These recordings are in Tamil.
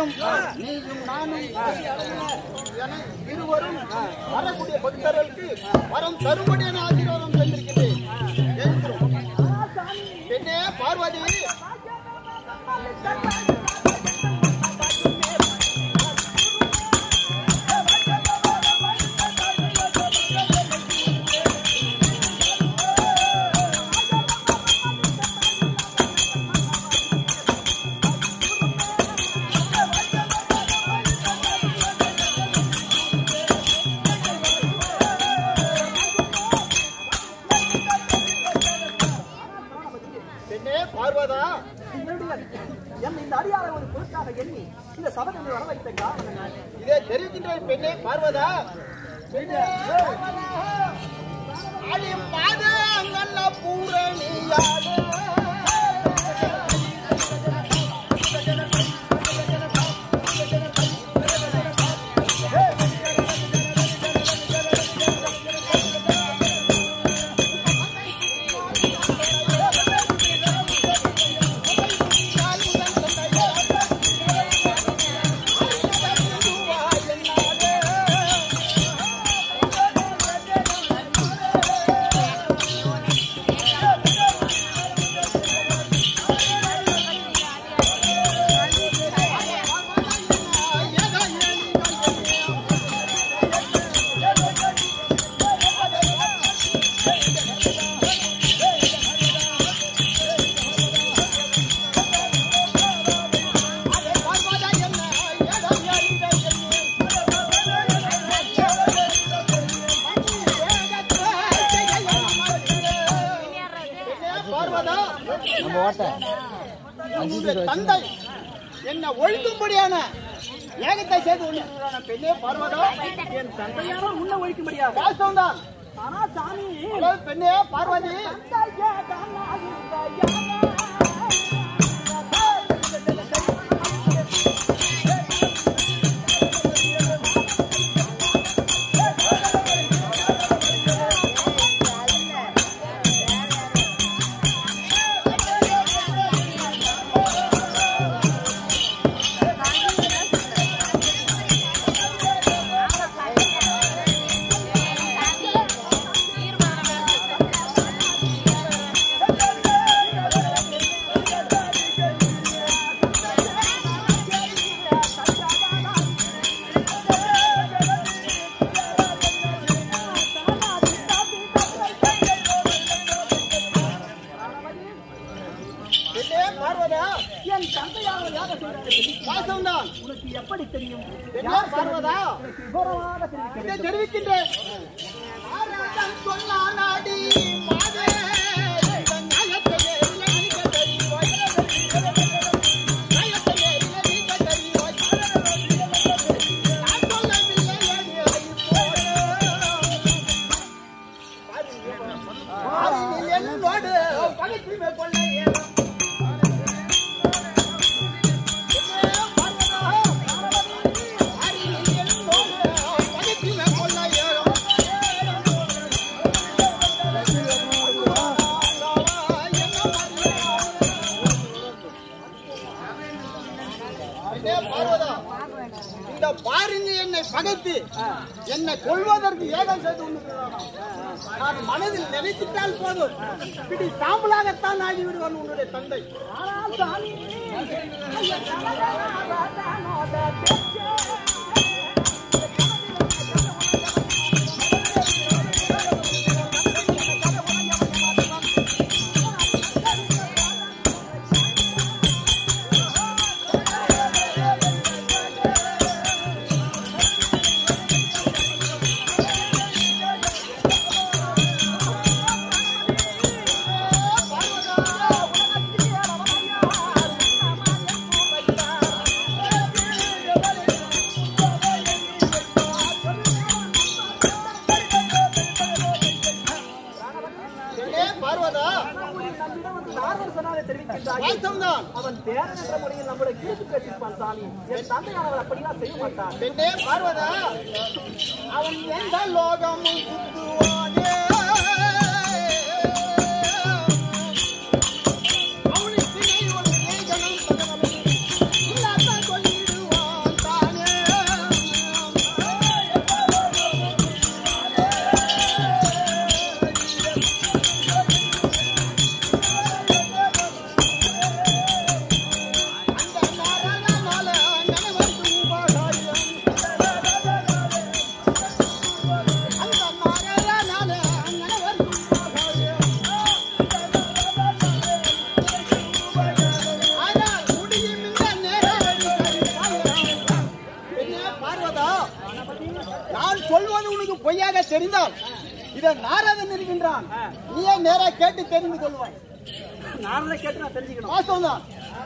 நீயும் நீயும் நானும் என இருவரும் வரக்கூடிய பக்தர்களுக்கு வரம் தரும்படி என ஆசீர்வாதம் தந்திருக்கிறேன் எழுந்திரும். பெண்ணே பார்வதி பெண்ணே பார்வதா என் இந்த அடியாரை ஒரு பொருட்டாக எண்ணி இந்த சபையை வர வைத்த காரணம் என்ன? இதை தெரிவிக்கின்ற பெண்ணே பார்வதா பெண்ணே அடி பாத அங்கல்ல பூரணியாடு பார்வதா உன்னுடைய தந்தை என்ன ஒழுங்கும்படியான ஏகத்தை செய்து கொண்டிருக்கிறான பெண்ணே பார்வதா என் தந்தையாரோ உன்னை ஒழிக்க முடியாது வாஸ்தவம்தான் ஆனா சாமி ஹலோ பெண்ணே பார்வதி பெண்ணே பார்வதா என் தந்தையாரோ யாக செய்தார்கள் வாஸ்தவம்தான் உனக்கு எப்படி தெரியும் பெண்ணே பார்வதா விவரமாக தெரிவிக்க இதை தெரிவிக்கின்றேன் ஆராதம் சொன்னானாடி மாதே இதன் நியாயத்தையே இலகிக்க தெரிவாய். நியாயத்தையே இலகிக்க தெரிவாய். நான் சொல்லவில்லை அடி அதை போல. பாரினில் என்னோடு பகைத்துமை கொள்ள இயலும். பெண்ணே பார்வதா, பாரினில் என்னோடு பகைத்துமை கொள்ள இயலும். அடே பார்வதா, இந்த பாரினி என்னை பகைத்து என்னை கொள்வதற்கு ஏகம் செய்து கொண்டிருக்கிறானாம். நான் மனதில் நினைத்துட்டால் போதும் இப்படி சாம்பலாகத்தான் ஆகிவிடுவான் உன்னுடைய தந்தை ஆனால் சாமி ஐயா, தலகாரதனோட பேச்சே. ஏ பார்வதா நம்மிடம் வந்து நாரதர் சொன்னாலே தெரிவிக்கின்றாயே. வாஸ்தவம்தான் அவன் பேரன் என்ற முறையில் நம்முடைய கீழ்த்து பேசியிருப்பான் சாமி என் தந்தை அவன் அப்படிலாம் செய்ய மாட்டான் பெண்ணே பார்வதா அவன் எந்த லோகமும் சுத்துவானே அவனுக்கு நீ ஒரு ஏகனும் பகவனும் இல்லாதான் சொல்லிடுவானே என்றால் இதை நாரதன் இருக்கின்றான் நீயே நேரா கேட்டு தெரிந்து கொள்வாய் நாரதை கேட்டு நான் தெரிஞ்சுக்கணும் வாஸ்தவம் தான்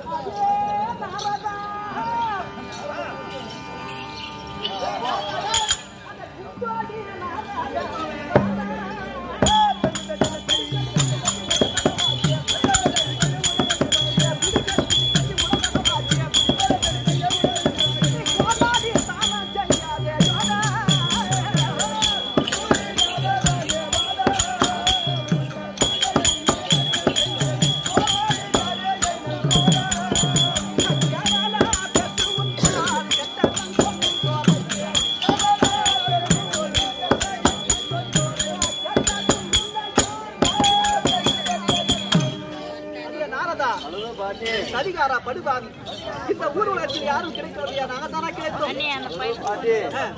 ஐயா, நாரதா சதிகாரா படுபாவி இந்த ஊர் உலகத்தில் யாரும் கிடைக்கவில்லையா நாங்க தானா கிடைத்தோம் ஆ.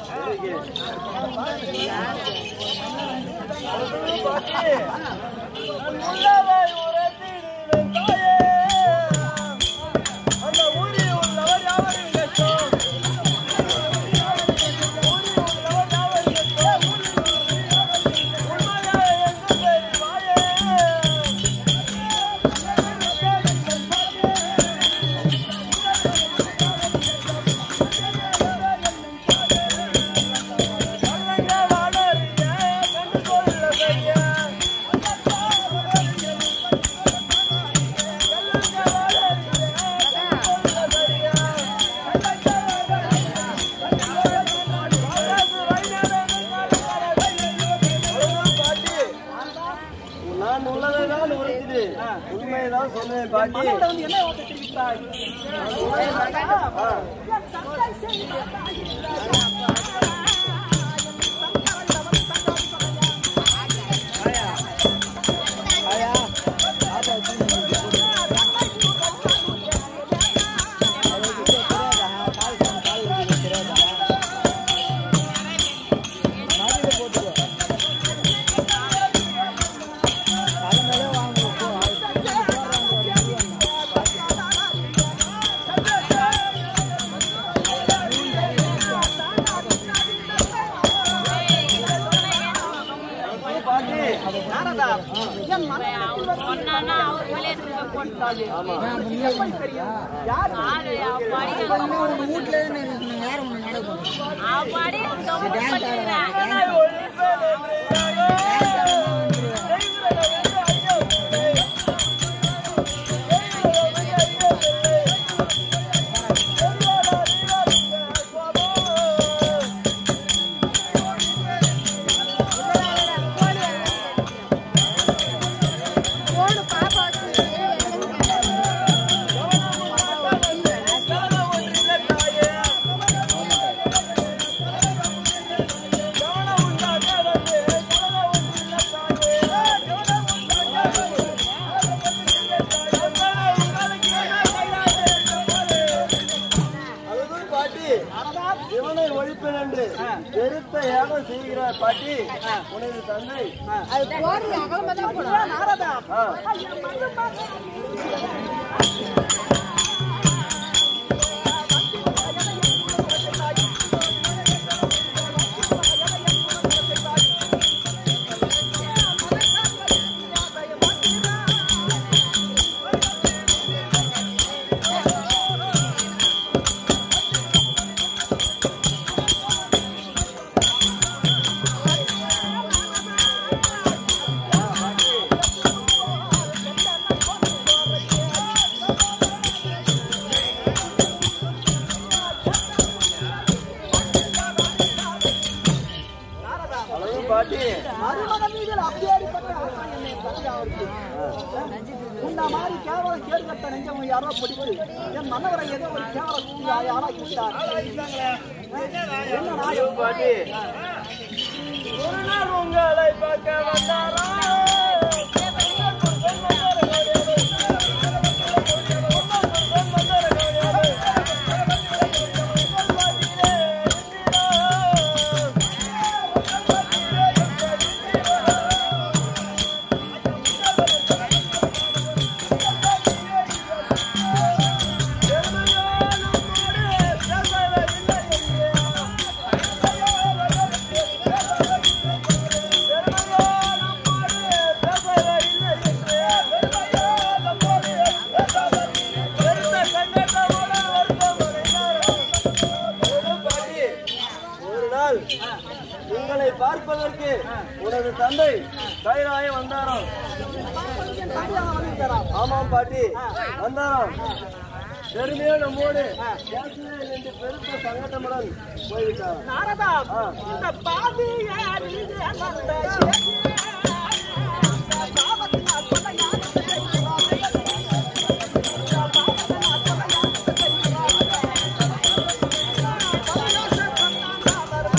நான் உள்ளதான் உரைக்குது உண்மைதான் சொன்னேன் பாட்டி மனோட வந்து என்ன வார்த்தை தெரிவித்தாய் நாரதா என் மனதில் ஒன்னா அவர் மேலே எடுத்து போட்டாங்க எப்படி தெரியும் யார் அப்படி ரொம்ப பண்ணிக்கிறாங்க அதுதான் பாட்டி இவனை ஒழிப்பேன் என்று பெருத்த யாகம் செய்கிறார் பாட்டி உனது தந்தை நாரதா ஆ. அழகு பாட்டி மருமகன் மீது அப்படியேப்பட்ட ஆசை என்னை பற்றி அவருக்கு உன்ன மாதிரி கேவலம் கேள்விப்பட்ட நெஞ்சம் யாரோ பிடித்து என் மன்னவரை ஏதோ ஒரு கேவல கூலி ஆளாக்கி விட்டார் என்ன நாயம் பாட்டி ஒரு நாள் உங்களை பார்க்க வந்தாரா ஆ எனது தந்தை கைலாயம் வந்தாராம் என் தந்தையாக வந்திருக்கிறார் ஆமாம் பாட்டி வந்தாராம் பெருமையா நம்மோடு பேசவே நின்று பெருத்த சங்கடமுடன் போய்விட்டாராம் நாரதா ஆ. இந்த பாவியார் மீது அமர்ந்த சேதி, பாவத்தினால் கொலை யாரும் செய்கிறார்கள். பாவத்தினால் கொலை யாரும் செய்கிறார்கள். பரலோக பந்தானாவர்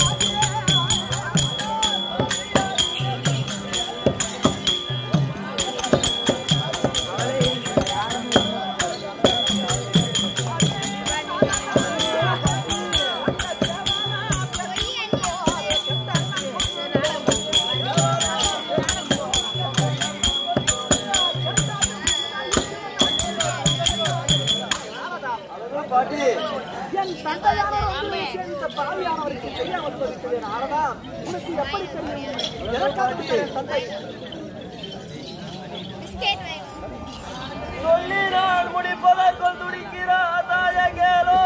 அழகு பாட்டி என் தந்தையானவர் வந்து சேமித்த பாவியானவருக்கு தெரியாமல் போயிருக்கிறேன் நாரதா உனக்கு எப்படி தெரியும் எனக்காக என் தந்தை சொல்லி நான் முடிப்பதற்குள் துடிக்கிறார் தாய கேளோ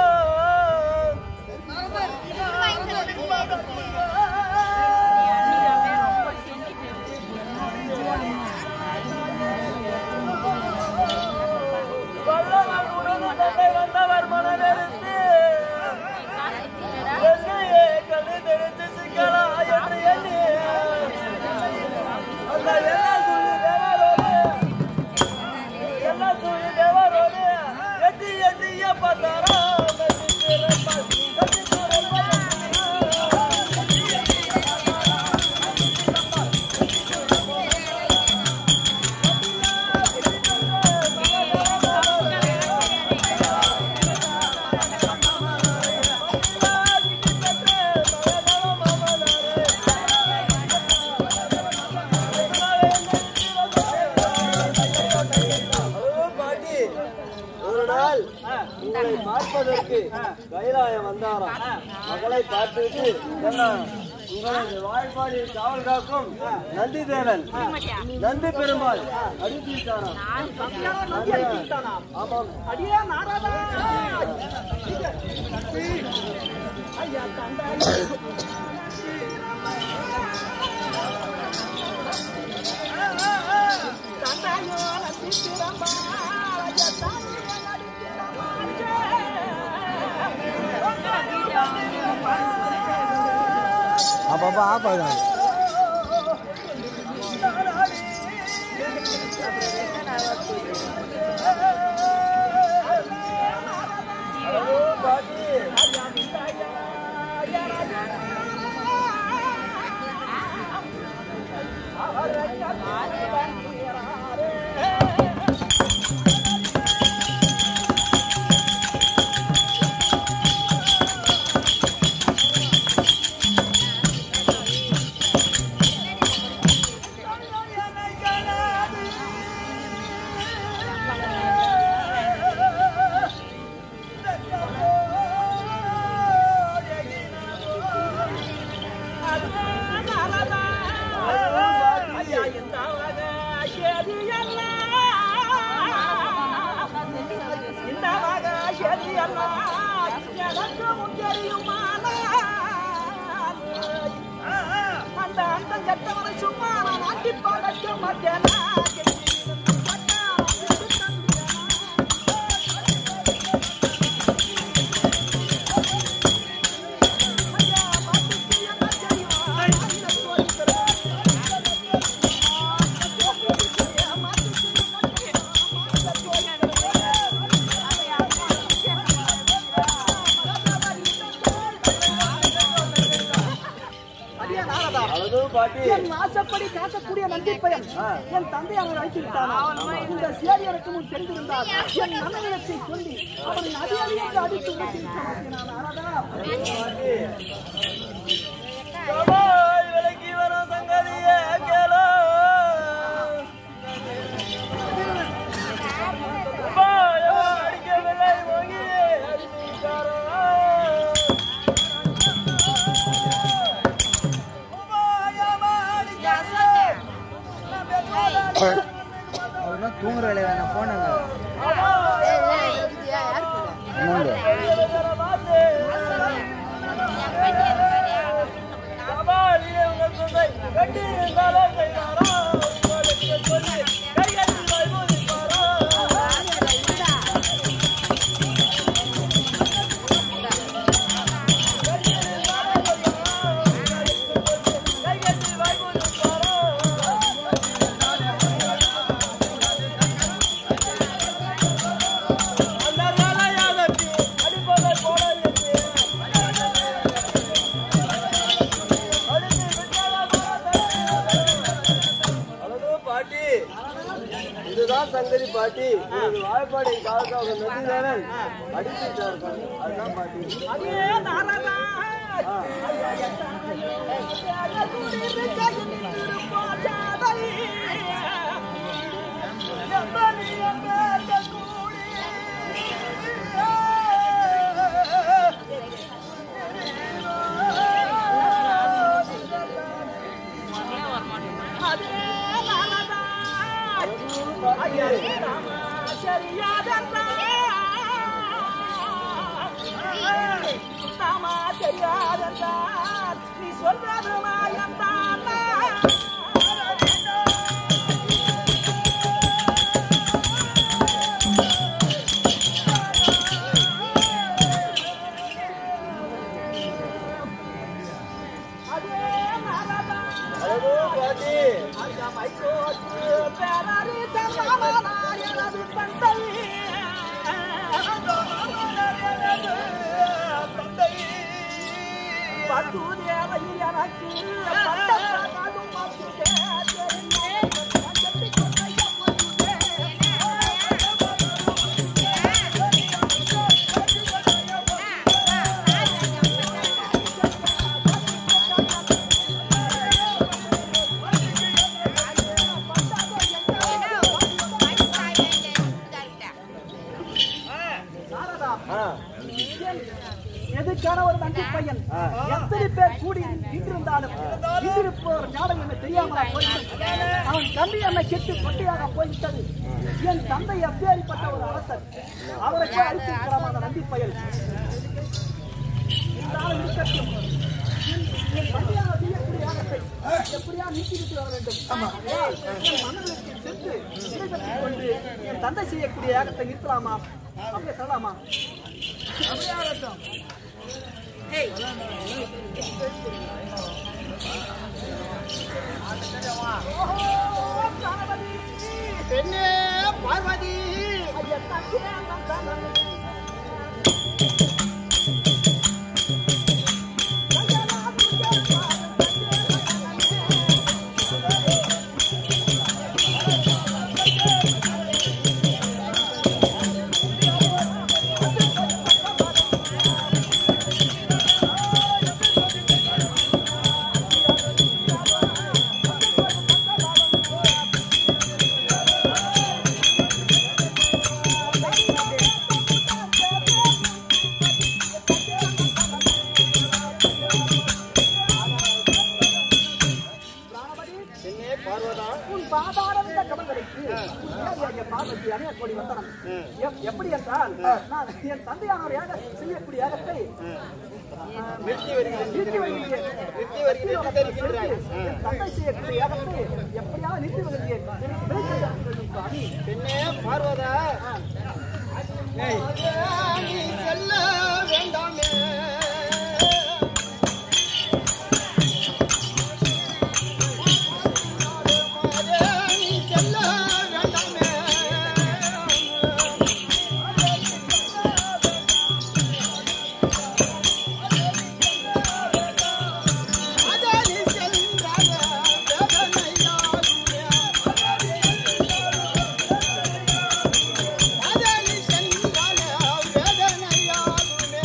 வல்லவன் உனது தந்தை வந்தவர் மனதெடுத்து என்னையே கண்ணு தெரித்து சிக்கலா என்று எண்ணி அந்த என்ன சொல்லி தேவரோடு என்ன சொல்லி தேவரோடு எத்தி எத்திய பார்த்தாரா ஹலோ பாட்டி ஒரு நாள் உங்களை பார்ப்பதற்கு கைலாயம் வந்தாராம் மகளை பார்த்துவிட்டு சொன்னான், உங்களது வாய்ப்பாடில் காவல் காக்கும் நந்தி தேவன் நந்தி பெருமாள் அடித்தாராம் தந்தையானவர் நம்பி அழைத்துவிட்டானாம். ஆமாம் அடியே நாரதா ஐயா தந்தை தந்தையோ நம்பிக்கிறம்பா ஐயா தானியோ அப்பப்போ ஆஃப் ஆகுது ஹலோ பாட்டி ஐயா இந்த சேதி இந்த மக சேதி எனக்கு முன்னறியுமான அந்த அந்த கெட்டவனை சும்மா நான் ஆட்டி பழக்க மாட்டேனா அடியே நாரதா ஹலோ பாட்டி என் ஆசைப்படி காக்கக்கூடிய நந்திப்பயன் என் தந்தை அவன் அழைத்து விட்டான் இந்த சேதி எனக்கு முன் தெரிந்திருந்தால் என் மனநிலத்தை சொல்லி அவனை அதிகாரியாக அடித்து உடைத்திருக்க மாட்டேன் நான் ஆராதா சவாய் விலகி வரும் சங்கதியே கேளோ பாயோ அடிக்கவில்லை மோகியே அடித்தாரோ அவர்லாம் தூங்குற வேலையை வேணாம் ஃபோனுங்க என்னங்க சவாலியே உங்கள் சொந்த அழகோ பாட்டி இதுதான் சங்கரி பாட்டி இது வாய்ப்பாடி காலத்தாக நதிதானன் அடிச்சுட்டார் பாட்டி. அதுதான் பாட்டி அதே நாரதா நீ சொல்றது மாயம்தான் அதே நாரதா அழகோ பாட்டி ஆ எதுக்கான ஒரு நன்றி பையன் எத்தனை பேர் கூடி நின்றிருந்தாலும் நின்றிருப்போர் ஞானம் என்ன தெரியாமலா போயிட்டு அவன் தம்பி என்னை கெட்டு கொட்டையாக போய்விட்டது என் தந்தை அப்பேறிப்பட்ட ஒரு அரசர் அவருக்கு அளித்திருக்கிறான் அந்த நன்றி பயல் இருந்தாலும் இருக்கட்டும் என் என் தந்தையாக செய்யக்கூடிய யாகத்தை எப்படியா நீக்கிவிட்டு வர வேண்டும் ஏன் என் மன்னனுக்கு சென்று இடைபெற்றுக் கொண்டு என் தந்தை செய்யக்கூடிய யாகத்தை நிறுத்தலாமா அப்படியே சொல்லலாமா அப்படியே ஆகட்டும் பெண்ணே பார்வதி பெண்ணே பார்வதா உன் பாதாரந்த கமல்களுக்கு உன்னுடைய பார்வதி அணைய கோடி வந்தனம் எப்- எப்படி என்றால் நான் என் தந்தையானவர் யாக செய்யக்கூடிய யாகத்தை நிறுத்தி வருகிறேன் நிறுத்தி வருகிறேன் நிறுத்தி வருகிறேன் என்று தெரிவிக்கின்றாய். என் தந்தை செய்யக்கூடிய யாகத்தை எப்படியாவது நிறுத்தி வருகிறேன் எனக்கு விடை தர வேண்டும் சுவாமி. பெண்ணே பார்வதா நீ செல்ல வேண்டாமே நீ செல்ல வேண்டாமே அதனி சென்றாக வேதனையாகுமே அதனி சென்றால வேதனையாகுமே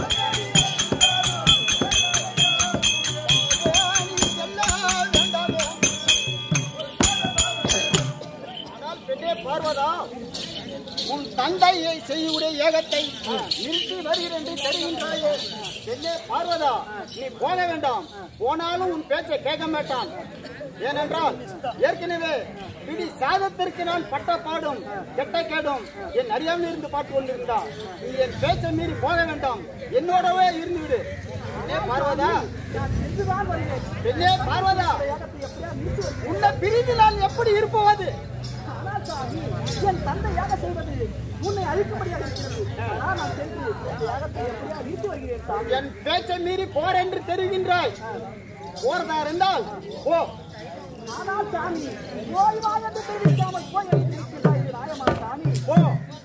அதனி செல்ல வேண்டாமே ஆனால் பெண்ணே பார்வதா உன் தந்தையை செய்யுடைய ஏகத்தை நிறுத்தி வருகிறேன் என்று தெரிகின்றாயே பெண்ணே பார்வதா நீ போக வேண்டாம் போனாலும் உன் பேச்சை கேட்க மாட்டான் ஏனென்றால் ஏற்கனவே பிடி சாதத்திற்கு நான் பட்ட பாடும் கெட்ட கேடும் என் அறியாமல் இருந்து பார்த்து கொண்டிருந்தா நீ என் பேச்சை மீறி போக வேண்டாம் என்னோடவே இருந்து விடு பெண்ணே பார்வதா நான் சென்றுதான் வருவேன் பெண்ணே பார்வதா இந்த யாகத்தை எப்படியா மீட்டு வருவேன் உன்னை பிரிந்து நான் எப்படி இருப்பவது ஆனால் சாமி என் தந்தை யாகம் செய்வது உன்னை அழிக்கும்படியாக இருக்கிறது ஆனால் நான் சென்று இந்த யாகத்தை எப்படியா மீட்டு வருகிறேன் சாமி என் பேச்சை மீறி போர் என்று தெரிகின்றாய் போறதா இருந்தால் ஓ ஆனால் சாமி போய் வா என்று தெரிவிக்காமல் போய் எழுந்திருக்கிறாய் இது நியாயமா சாமி ஓ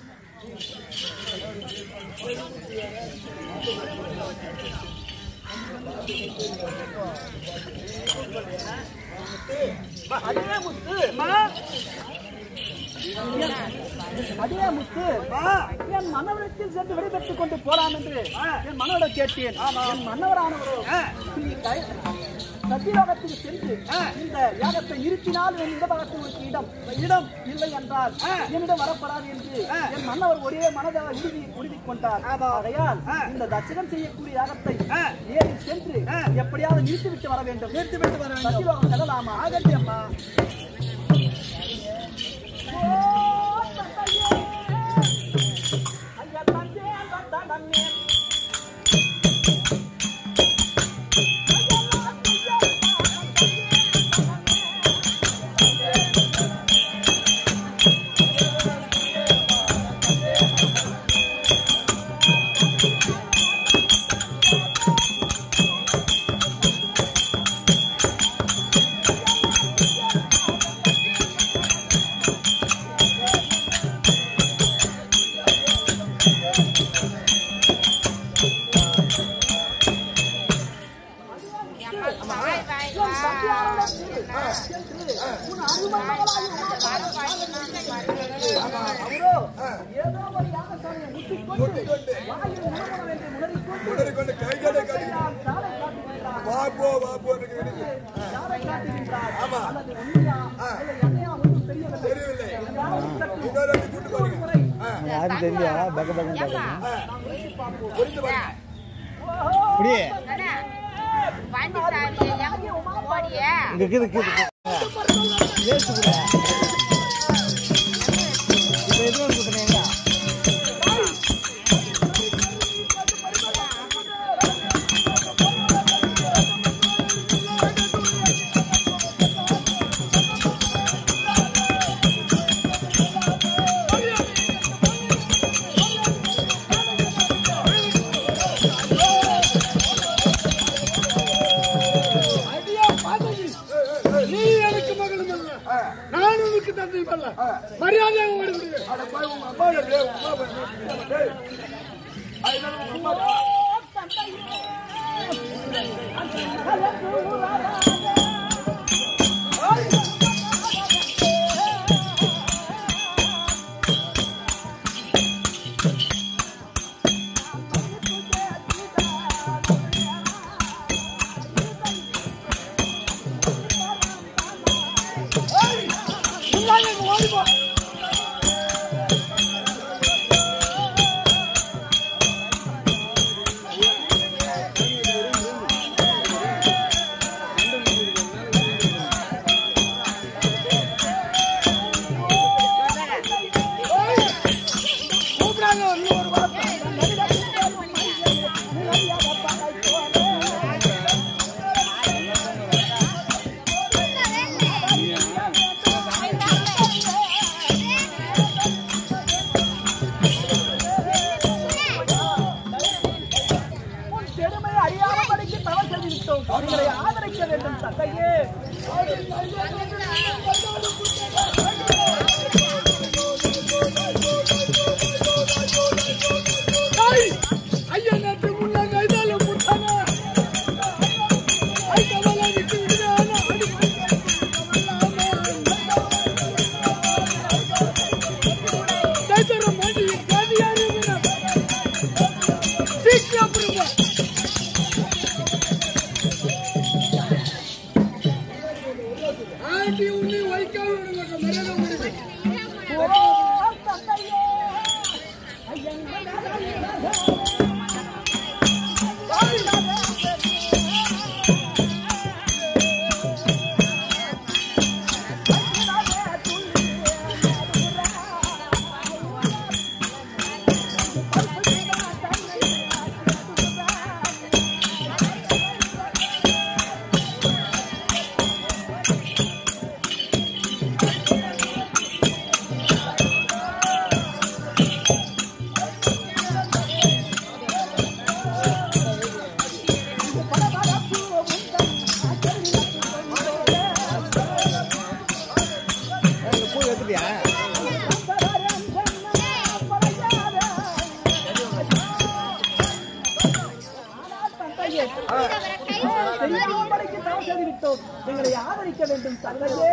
அடியே முத்து அடியே முத்து என் மன்னவரத்தில் சென்று விடைபெற்றுக் கொண்டு போலாம் என்று என் மன்னவரிடம் கேட்டேன் என் மன்னவரானவரோ நீ கை- சத்தியலோகத்துக்கு சென்று இந்த யாகத்தை நிறுத்தினால் என் இடபாகத்தில் உனக்கு இடம் இடம் இல்லை என்றால் என்னிடம் வரப்படாது என்று என் மன்னவர் ஒரே மனதாக உறுதி உறுதி கொண்டார் ஆகையால் இந்த தட்சகம் செய்யக்கூடிய யாகத்தை நேரில் சென்று எப்படியாவது நிறுத்திவிட்டு வர வேண்டும் நிறுத்திவிட்டு வர வேண்டும் சத்தியலோகம் செல்லலாமா ஆகட்டும் அம்மா வாய் வாய் அவரோ ஏதோ ஒரு யாகசாலையை முட்டிக்கொண்டு வாயில் உணவனம் என்று உணரிக்கொண்டு கையால் சாலை காட்டுகின்றார் யாரை காட்டுகின்றார் அல்லது உண்மையா இல்லை என்னையா ஒன்றும் தெரியவில்லை எங்கேயாவது இருக்கட்டும். ஒரு முறை யாரும் தெரியல பக்க பக்கம் அப்படியே வண்டி சாவி ஓடிய இங்க இருக்குது இருக்குது வேஸ்ட் கூட இப்போ எது வந்து கொடுத்தீங்க அடியா பார்வதி நீ எனக்கு மகளும் அல்ல நான் உனக்கு தந்தை அல்ல மரியாதை ஓடி விடுங்க உன் பெருமை அறியாமபடிக்கு தவறு செய்து விட்டோம் அவர்களை ஆதரிக்க வேண்டும் தந்தையே ஐயா நேற்று முன்ன கைதால முட்டானா ஐ கவலை விட்டு விடுறானா தைத்தர மாட்டி காதியாரு சீக்கிரம் அப்புறமா ஆண்டி உன்னை வைக்காம விட மாட்டேன் மரியாதை முடிவு ஓ தந்தையே அப்படியா பெரியாம்படைக்கு தவம் செய்து விட்டோம் எங்களை ஆதரிக்க வேண்டும் தந்தையே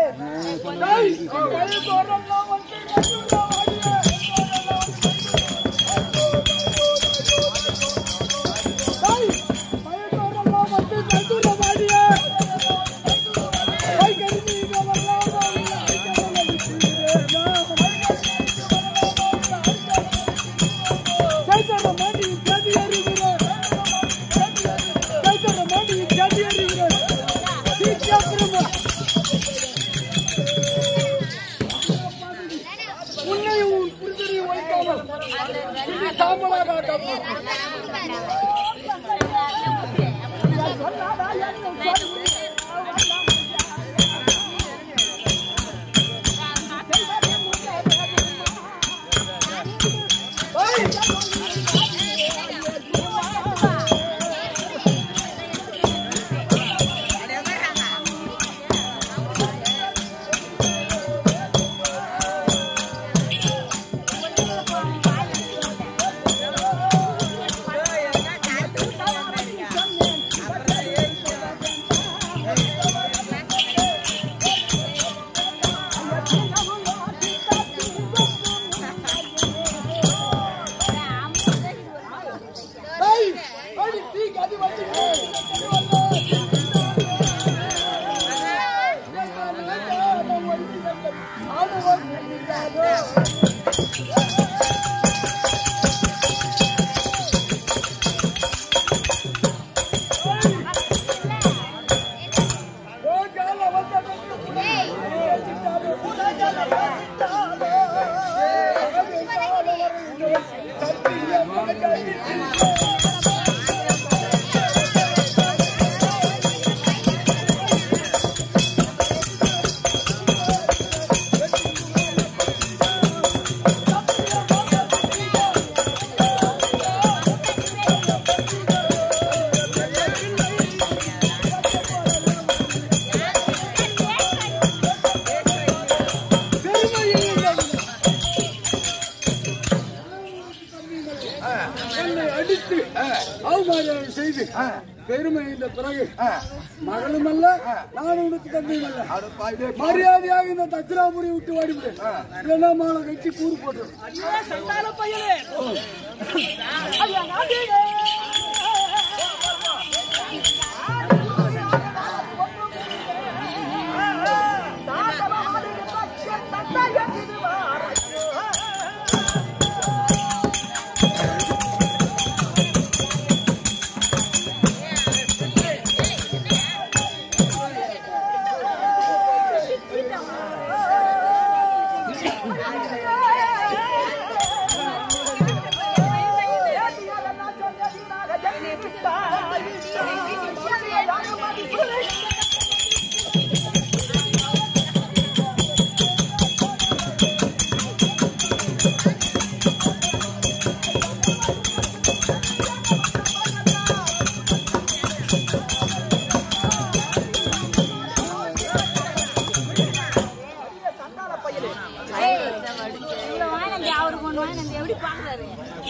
என்னை அடித்து அவமானம் செய்து பெருமை இந்த பிறகு மகளும் அல்ல நான் உனக்கு தந்தையும் அல்ல மரியாதையாக இந்த தட்சிணாபுரி விட்டு வாடிவிடு இல்லைன்னா மாலை கட்டி கூறு போட்டு அவருக்கு ஒண்ணு வாங்கினது எப்படி பாக்குறாரு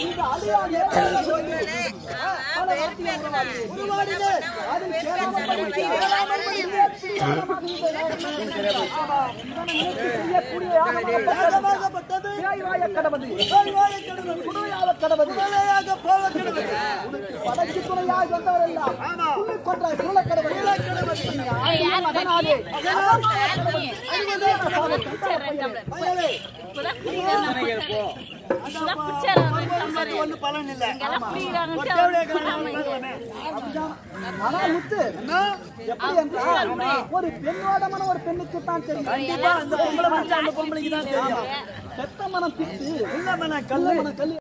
ஆனா முத்து எப்படி என்றால் ஒரு பெண்ணோட மனம் ஒரு பெண்ணுக்கு தான் தெரியும் அந்த பொம்பளை மனசு அந்த பொம்பளைக்கு தான் தெரியும் பெத்த மனம் பித்து உள்ள மனம் கல்லு மனம் கல்லு